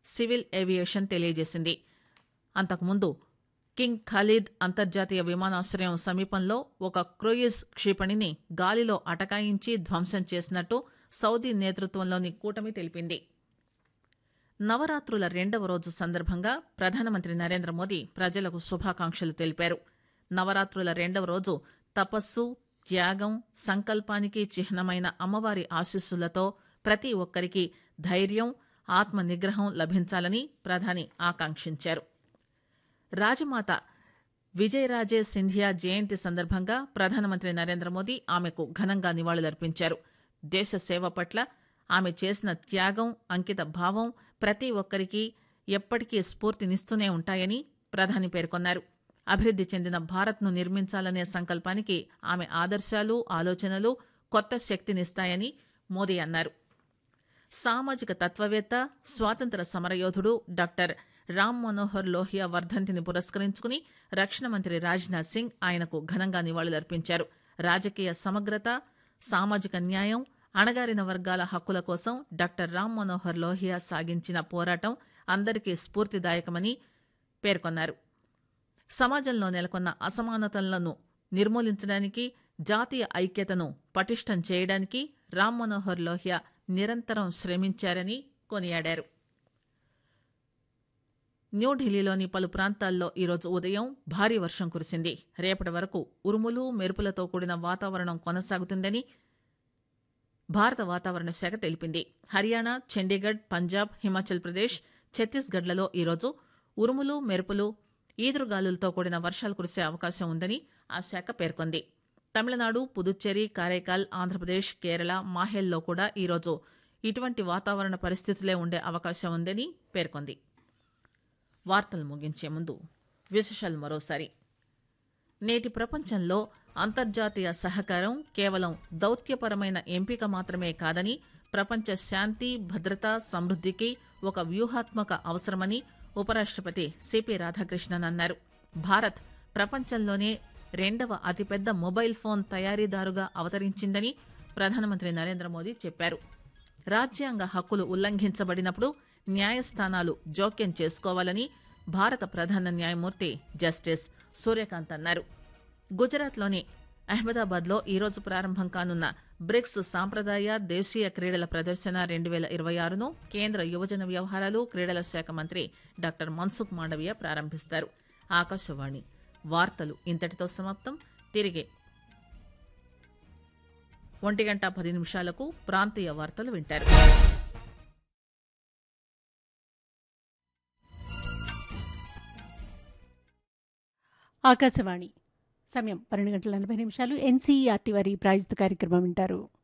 civil aviation తెలియజేసింది అంతకుముందు king Khalid అంతర్జాతీయ విమానాశ్రయం సమీపంలో ఒక క్రూయిజ్ క్షిపణిని గాలిలో అటకాయించి ధ్వంసం చేసినట్టు సౌదీ నేతృత్వంలోని కూటమి తెలిపింది నవరాత్రుల రెండవ రోజు సందర్భంగా ప్రధానమంత్రి నరేంద్ర మోదీ ప్రజలకు శుభాకాంక్షలు తెలిపారు నవరాత్రుల రెండవ రోజు తపస్సు త్యాగం సంకల్పానికి చిహ్నమైన అమ్మవారి ఆశీస్సులతో ప్రతి ఒక్కరికి ధైర్యం ఆత్మ నిగ్రహం లభించాలని ప్రధాని ఆకాంక్షించారు రాజమాత విజయరాజే సింధియా జయంతి సందర్భంగా ప్రధానమంత్రి నరేంద్ర మోదీ ఆమెకు ఘనంగా నివాళులర్పించారు దేశ సేవ పట్ల ఆమె చేసిన త్యాగం అంకిత భావం ప్రతి ఒక్కరికి ఎప్పటికీ స్ఫూర్తినిస్తూనే ఉంటాయని ప్రధాని పేర్కొన్నారు అభివృద్ది చెందిన భారత్ను నిర్మించాలనే సంకల్పానికి ఆమె ఆదర్శాలు ఆలోచనలు కొత్త శక్తినిస్తాయని మోదీ అన్నారు సామాజిక తత్వవేత్త స్వాతంత్ర సమరయోధుడు డాక్టర్ రామ్ మనోహర్ లోహియా వర్ధంతిని పురస్కరించుకుని రక్షణ మంత్రి రాజ్నాథ్ సింగ్ ఆయనకు ఘనంగా నివాళులర్పించారు రాజకీయ సమగ్రత సామాజిక న్యాయం అణగారిన వర్గాల హక్కుల కోసం డాక్టర్ రామ్ మనోహర్ లోహియా సాగించిన పోరాటం అందరికీ స్ఫూర్తిదాయకమని పేర్కొన్నారు సమాజంలో నెలకొన్న అసమానతలను నిర్మూలించడానికి జాతీయ ఐక్యతను పటిష్టం చేయడానికి రామ్ మనోహర్ లోహియా నిరంతరం శ్రమించారని కొనియాడారు న్యూఢిల్లీలోని పలు ప్రాంతాల్లో ఈరోజు ఉదయం భారీ వర్షం కురిసింది రేపటి వరకు ఉరుములు మెరుపులతో కూడిన వాతావరణం కొనసాగుతుందని భారత వాతావరణ శాఖ తెలిపింది హర్యానా చండీగఢ్ పంజాబ్ హిమాచల్ ప్రదేశ్ ఛత్తీస్గఢ్లలో ఈరోజు ఉరుములు మెరుపులు ఈదురుగాలులతో కూడిన వర్షాలు కురిసే అవకాశం ఉందని ఆ శాఖ పేర్కొంది తమిళనాడు పుదుచ్చేరి కారైకాల్ ఆంధ్రప్రదేశ్ కేరళ మాహేల్లో కూడా ఈరోజు ఇటువంటి వాతావరణ పరిస్థితులే ఉండే అవకాశం ఉందని పేర్కొంది వార్తలు ముగించే ముందు విశేషాలు మరోసారి నేటి ప్రపంచంలో అంతర్జాతీయ సహకారం కేవలం దౌత్యపరమైన ఎంపిక మాత్రమే కాదని ప్రపంచ శాంతి భద్రత సమృద్ధికి ఒక వ్యూహాత్మక అవసరమని ఉపరాష్టపతి సిపి రాధాకృష్ణన్ అన్నారు భారత్ ప్రపంచంలోనే రెండవ అతిపెద్ద మొబైల్ ఫోన్ తయారీదారుగా అవతరించిందని ప్రధానమంత్రి నరేంద్ర మోదీ చెప్పారు రాజ్యాంగ హక్కులు ఉల్లంఘించబడినప్పుడు న్యాయస్థానాలు జోక్యం చేసుకోవాలని భారత ప్రధాన న్యాయమూర్తి జస్టిస్ సూర్యకాంత్ అన్నారు గుజరాత్లోని అహ్మదాబాద్లో ఈరోజు ప్రారంభం కానున్న బ్రిక్స్ సాంప్రదాయ దేశీయ క్రీడల ప్రదర్శన రెండు వేల ఇరవై ఆరును కేంద్ర యువజన వ్యవహారాలు క్రీడల శాఖ మంత్రి డాక్టర్ మన్సుఖ్ మాండవీయ ప్రారంభిస్తారు ఆకాశవాణి వార్తలు ఇంతటితో సమాప్తం తిరిగి ఒంటి గంట పది నిమిషాలకు ప్రాంతీయ వార్తలు వింటారు ఆకాశవాణి సమయం పన్నెండు గంటల నలభై నిమిషాలు ఎన్సీఈఆర్టీ వారి ప్రాయోజిత కార్యక్రమం వింటారు